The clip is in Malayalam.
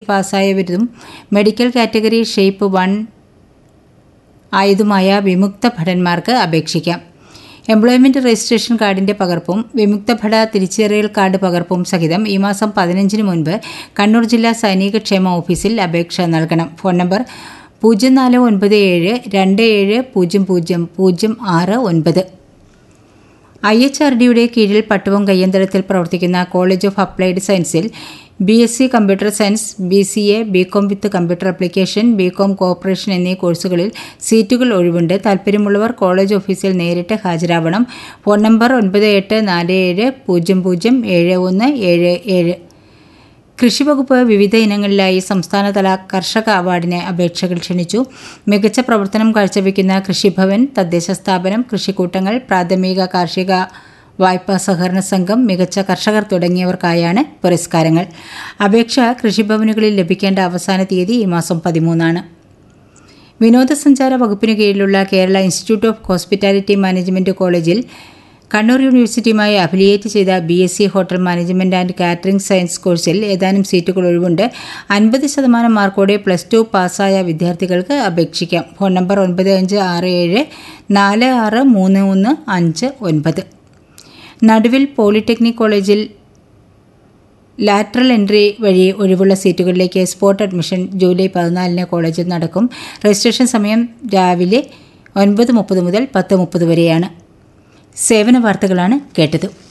പാസ്സായവരും മെഡിക്കൽ കാറ്റഗറി ഷേപ്പ് വൺ ആയതുമായ വിമുക്ത ഭടന്മാർക്ക് അപേക്ഷിക്കാം എംപ്ലോയ്മെന്റ് രജിസ്ട്രേഷൻ കാർഡിന്റെ പകർപ്പും വിമുക്ത ഭട തിരിച്ചറിയൽ കാർഡ് പകർപ്പും സഹിതം ഈ മാസം പതിനഞ്ചിന് മുൻപ് കണ്ണൂർ ജില്ലാ സൈനിക ക്ഷേമ ഓഫീസിൽ അപേക്ഷ നൽകണം ഫോൺ നമ്പർ പൂജ്യം നാല് ഒൻപത് ഏഴ് രണ്ട് ഏഴ് പൂജ്യം പൂജ്യം പൂജ്യം ആറ് ഒൻപത് ഐ എച്ച് ആർ ഡിയുടെ കീഴിൽ പട്ടുവം കയ്യന്തരത്തിൽ പ്രവർത്തിക്കുന്ന കോളേജ് ഓഫ് അപ്ലൈഡ് സയൻസിൽ B S C computer science B C A B com with computer application B com cooperation എന്നീ കോഴ്സുകളിൽ സീറ്റുകൾ ഒഴിവുണ്ട് താല്പര്യമുള്ളവർ കോളേജ് ഓഫീസിൽ നേരിട്ട് ഹാജരാവണം ഫോൺ നമ്പർ ഒൻപത് എട്ട് നാല് ഏഴ് പൂജ്യം പൂജ്യം ഏഴ് ഒന്ന് ഏഴ് ഏഴ് കൃഷിവകുപ്പ് വിവിധ ഇനങ്ങളിലായി സംസ്ഥാനതല കർഷക അവാർഡിന് അപേക്ഷകൾ ക്ഷണിച്ചു മികച്ച പ്രവർത്തനം കാഴ്ചവെക്കുന്ന കൃഷിഭവൻ തദ്ദേശ സ്ഥാപനം കൃഷിക്കൂട്ടങ്ങൾ പ്രാഥമിക കാർഷിക വായ്പാ സഹകരണ സംഘം മികച്ച കർഷകർ തുടങ്ങിയവർക്കായാണ് പുരസ്കാരങ്ങൾ അപേക്ഷ കൃഷിഭവനുകളിൽ ലഭിക്കേണ്ട അവസാന തീയതി ഈ മാസം പതിമൂന്നാണ് വിനോദസഞ്ചാര വകുപ്പിന് കീഴിലുള്ള Kerala institute of hospitality management കോളേജിൽ കണ്ണൂർ യൂണിവേഴ്സിറ്റിയുമായി അഫിലിയേറ്റ് ചെയ്ത B S C hotel management and catering science കോഴ്സിൽ ഏതാനും സീറ്റുകൾ ഒഴിവുണ്ട് അൻപത് ശതമാനം മാർക്കോടെ പ്ലസ് ടു പാസ്സായ വിദ്യാർത്ഥികൾക്ക് അപേക്ഷിക്കാം ഫോൺ നമ്പർ ഒൻപത് അഞ്ച് ആറ് ഏഴ് നാല് ആറ് മൂന്ന് ഒന്ന് അഞ്ച് ഒൻപത് നടുവിൽ പോളിടെക്നിക് കോളേജിൽ ലാറ്ററൽ എൻട്രി വഴി ഒഴിവുള്ള സീറ്റുകളിലേക്ക് സ്പോട്ട് അഡ്മിഷൻ ജൂലൈ പതിനാലിന് കോളേജിൽ നടക്കും രജിസ്ട്രേഷൻ സമയം രാവിലെ ഒൻപത് മുപ്പത് മുതൽ പത്ത് മുപ്പത് വരെയാണ് സേവന വാർത്തകളാണ് കേട്ടത്